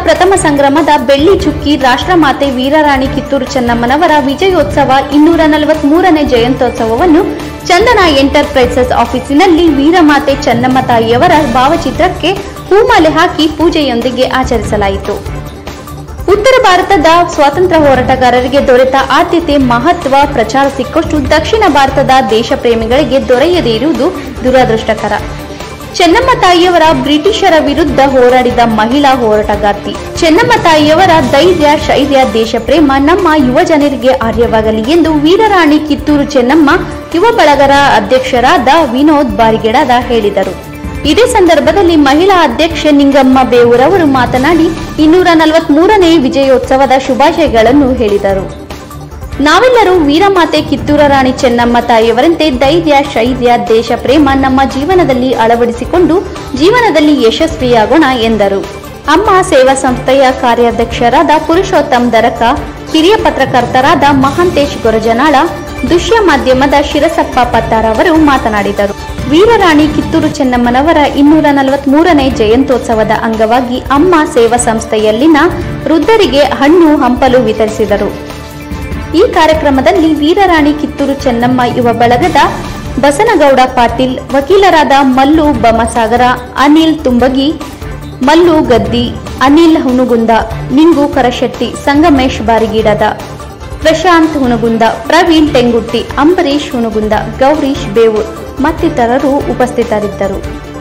ಪ್ರಥಮ ಸಂಗ್ರಾಮದ ಬೆಳ್ಳಿ ಚುಕ್ಕಿ ರಾಷ್ಟ್ರಮಾತೆ ವೀರರಾಣಿ ಕಿತ್ತೂರು ಚೆನ್ನಮ್ಮನವರ ವಿಜಯೋತ್ಸವ ಇನ್ನೂರ ನಲವತ್ಮೂರನೇ ಜಯಂತ್ಯೋತ್ಸವವನ್ನು ಚಂದನ ಎಂಟರ್ಪ್ರೈಸಸ್ ಆಫೀಸಿನಲ್ಲಿ ವೀರಮಾತೆ ಚೆನ್ನಮ್ಮ ತಾಯಿಯವರ ಭಾವಚಿತ್ರಕ್ಕೆ ಹೂಮಾಲೆ ಹಾಕಿ ಪೂಜೆಯೊಂದಿಗೆ ಆಚರಿಸಲಾಯಿತು ಉತ್ತರ ಭಾರತದ ಸ್ವಾತಂತ್ರ್ಯ ಹೋರಾಟಗಾರರಿಗೆ ದೊರೆತ ಆದ್ಯತೆ ಮಹತ್ವ ಪ್ರಚಾರ ಸಿಕ್ಕಷ್ಟು ದಕ್ಷಿಣ ಭಾರತದ ದೇಶ ಪ್ರೇಮಿಗಳಿಗೆ ದೊರೆಯದೇ ಇರುವುದು ದುರದೃಷ್ಟಕರ ಚೆನ್ನಮ್ಮ ತಾಯಿಯವರ ಬ್ರಿಟಿಷರ ವಿರುದ್ಧ ಹೋರಾಡಿದ ಮಹಿಳಾ ಹೋರಾಟಗಾರ್ತಿ ಚೆನ್ನಮ್ಮ ತಾಯಿಯವರ ಧೈರ್ಯ ಶೈರ್ಯ ದೇಶಪ್ರೇಮ ನಮ್ಮ ಯುವ ಜನರಿಗೆ ಆರ್ಯವಾಗಲಿ ಎಂದು ವೀರರಾಣಿ ಕಿತ್ತೂರು ಚೆನ್ನಮ್ಮ ಯುವ ಬಳಗರ ಅಧ್ಯಕ್ಷರಾದ ವಿನೋದ್ ಬಾರಿಗೆಡದ ಹೇಳಿದರು ಇದೇ ಸಂದರ್ಭದಲ್ಲಿ ಮಹಿಳಾ ಅಧ್ಯಕ್ಷೆ ನಿಂಗಮ್ಮ ಬೇವೂರವರು ಮಾತನಾಡಿ ಇನ್ನೂರ ನಲವತ್ಮೂರನೇ ವಿಜಯೋತ್ಸವದ ಶುಭಾಶಯಗಳನ್ನು ಹೇಳಿದರು ನಾವೆಲ್ಲರೂ ವೀರಮಾತೆ ಕಿತ್ತೂರ ರಾಣಿ ಚೆನ್ನಮ್ಮ ತಾಯಿಯವರಂತೆ ಧೈರ್ಯ ಶೈರ್ಯ ದೇಶ ಪ್ರೇಮ ನಮ್ಮ ಜೀವನದಲ್ಲಿ ಅಳವಡಿಸಿಕೊಂಡು ಜೀವನದಲ್ಲಿ ಯಶಸ್ವಿಯಾಗೋಣ ಎಂದರು ಅಮ್ಮ ಸೇವಾ ಸಂಸ್ಥೆಯ ಕಾರ್ಯಾಧ್ಯಕ್ಷರಾದ ಪುರುಷೋತ್ತಮ್ ದರಕ ಹಿರಿಯ ಪತ್ರಕರ್ತರಾದ ಮಹಾಂತೇಶ್ ಗೊರಜನಾಳ ದೃಶ್ಯ ಮಾಧ್ಯಮದ ಶಿರಸಪ್ಪ ಪತ್ತಾರ್ ಅವರು ಮಾತನಾಡಿದರು ವೀರರಾಣಿ ಕಿತ್ತೂರು ಚೆನ್ನಮ್ಮನವರ ಇನ್ನೂರ ನಲವತ್ಮೂರನೇ ಜಯಂತ್ಯೋತ್ಸವದ ಅಂಗವಾಗಿ ಅಮ್ಮ ಸೇವಾ ಸಂಸ್ಥೆಯಲ್ಲಿನ ವೃದ್ಧರಿಗೆ ಹಣ್ಣು ಹಂಪಲು ವಿತರಿಸಿದರು ಈ ಕಾರ್ಯಕ್ರಮದಲ್ಲಿ ವೀರರಾಣಿ ಕಿತ್ತೂರು ಚೆನ್ನಮ್ಮ ಯುವ ಬಳಗದ ಬಸನಗೌಡ ಪಾಟೀಲ್ ವಕೀಲರಾದ ಮಲ್ಲು ಬಮಸಾಗರ ಅನಿಲ್ ತುಂಬಗಿ ಮಲ್ಲು ಗದ್ದಿ ಅನಿಲ್ ಹುನುಗುಂದ ನಿಂಗು ಕರಶೆಟ್ಟಿ ಸಂಗಮೇಶ್ ಬಾರಿಗೀಡದ ಪ್ರಶಾಂತ್ ಹುನಗುಂದ ಪ್ರವೀಣ್ ಟೆಂಗುಟ್ಟಿ ಅಂಬರೀಶ್ ಹುನಗುಂದ ಗೌರೀಶ್ ಬೇವೂರ್ ಮತ್ತಿತರರು ಉಪಸ್ಥಿತರಿದ್ದರು